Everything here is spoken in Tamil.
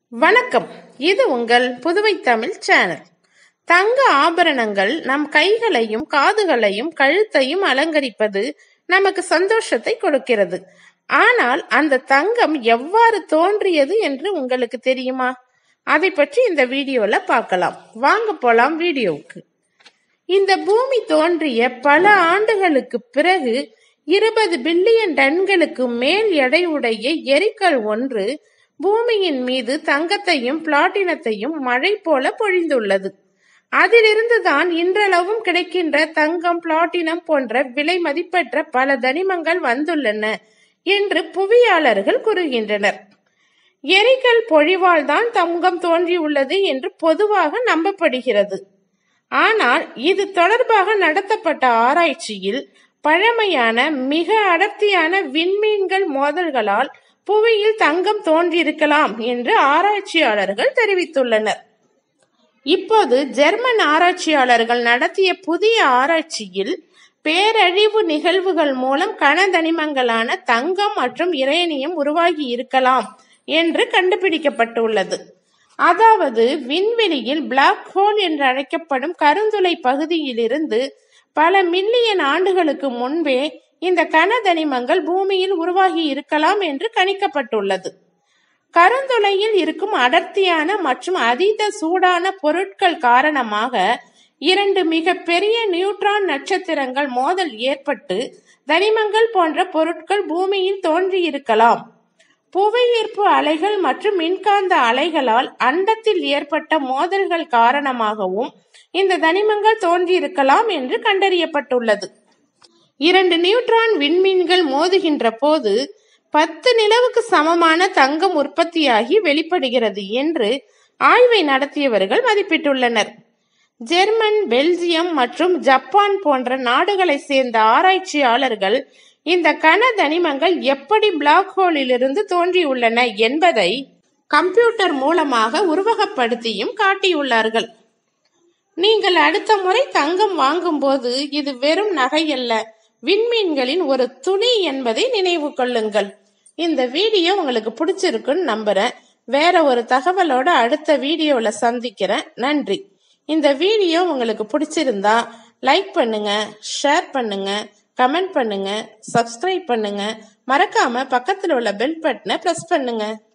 வணக்கம் இது உங்கள் புதுவை தமிழ் சேனல் தங்க ஆபரணங்கள் நம் கைகளையும் காதுகளையும் கழுத்தையும் அலங்கரிப்பது நமக்கு சந்தோஷத்தை கொடுக்கிறது ஆனால் அந்த தங்கம் எவ்வாறு தோன்றியது என்று உங்களுக்கு தெரியுமா அதை பற்றி இந்த வீடியோல பார்க்கலாம் வாங்க போலாம் வீடியோவுக்கு இந்த பூமி தோன்றிய பல ஆண்டுகளுக்கு பிறகு இருபது பில்லியன் டன்களுக்கு மேல் எடை உடைய எரிக்கல் ஒன்று பூமியின் மீது தங்கத்தையும் பிளாட்டினத்தையும் மழை போல பொழிந்துள்ளது அதிலிருந்துதான் இன்றளவும் கிடைக்கின்ற தங்கம் பிளாட்டினம் போன்ற விலை மதிப்பற்ற பல தனிமங்கள் வந்துள்ளன என்று புவியாளர்கள் கூறுகின்றனர் எரிக்கல் பொழிவால் தான் தங்கம் தோன்றியுள்ளது என்று பொதுவாக நம்பப்படுகிறது ஆனால் இது தொடர்பாக நடத்தப்பட்ட ஆராய்ச்சியில் பழமையான மிக அடர்த்தியான விண்மீன்கள் மோதல்களால் புவியில் தங்கம் தோன்றியிருக்கலாம் என்று ஆராய்ச்சியாளர்கள் தெரிவித்துள்ளனர் இப்போது ஜெர்மன் ஆராய்ச்சியாளர்கள் நடத்திய புதிய ஆராய்ச்சியில் பேரழிவு நிகழ்வுகள் மூலம் கனதனிமங்களான தங்கம் மற்றும் இரேனியம் உருவாகி இருக்கலாம் என்று கண்டுபிடிக்கப்பட்டுள்ளது அதாவது விண்வெளியில் பிளாக் ஹோல் என்று அழைக்கப்படும் கருந்துளை பகுதியிலிருந்து பல மில்லியன் ஆண்டுகளுக்கு முன்பே இந்த கனதனிமங்கள் பூமியில் உருவாகி இருக்கலாம் என்று கணிக்கப்பட்டுள்ளது கருந்துளையில் இருக்கும் அடர்த்தியான மற்றும் அதீத சூடான பொருட்கள் காரணமாக இரண்டு மிக பெரிய நியூட்ரான் நட்சத்திரங்கள் மோதல் ஏற்பட்டு தனிமங்கள் போன்ற பொருட்கள் பூமியில் தோன்றியிருக்கலாம் புவியீர்ப்பு அலைகள் மற்றும் மின்காந்த அலைகளால் அண்டத்தில் ஏற்பட்ட மோதல்கள் காரணமாகவும் இந்த தனிமங்கள் தோன்றியிருக்கலாம் என்று கண்டறியப்பட்டுள்ளது இரண்டு நியூட்ரான் விண்மீன்கள் மோதுகின்ற போது பத்து நிலவுக்கு சமமான தங்கம் உற்பத்தியாகி வெளிப்படுகிறது என்று ஆய்வை நடத்தியவர்கள் மதிப்பிட்டுள்ளனர் ஜெர்மன் பெல்ஜியம் மற்றும் ஜப்பான் போன்ற நாடுகளை சேர்ந்த ஆராய்ச்சியாளர்கள் இந்த கன தனிமங்கள் எப்படி பிளாக் ஹோலிலிருந்து தோன்றியுள்ளன என்பதை கம்ப்யூட்டர் மூலமாக உருவகப்படுத்தியும் காட்டியுள்ளார்கள் நீங்கள் அடுத்த முறை தங்கம் வாங்கும்போது இது வெறும் நகை அல்ல விண்மீன்களின் ஒரு துளி என்பதை நினைவு கொள்ளுங்கள் இந்த வீடியோ உங்களுக்கு பிடிச்சிருக்குன்னு நம்புறேன் வேற ஒரு தகவலோட அடுத்த வீடியோல சந்திக்கிறேன் நன்றி இந்த வீடியோ உங்களுக்கு பிடிச்சிருந்தா லைக் பண்ணுங்க ஷேர் பண்ணுங்க கமெண்ட் பண்ணுங்க சப்ஸ்கிரைப் பண்ணுங்க மறக்காம பக்கத்தில் உள்ள பெல் பட்டனை பிரஸ் பண்ணுங்க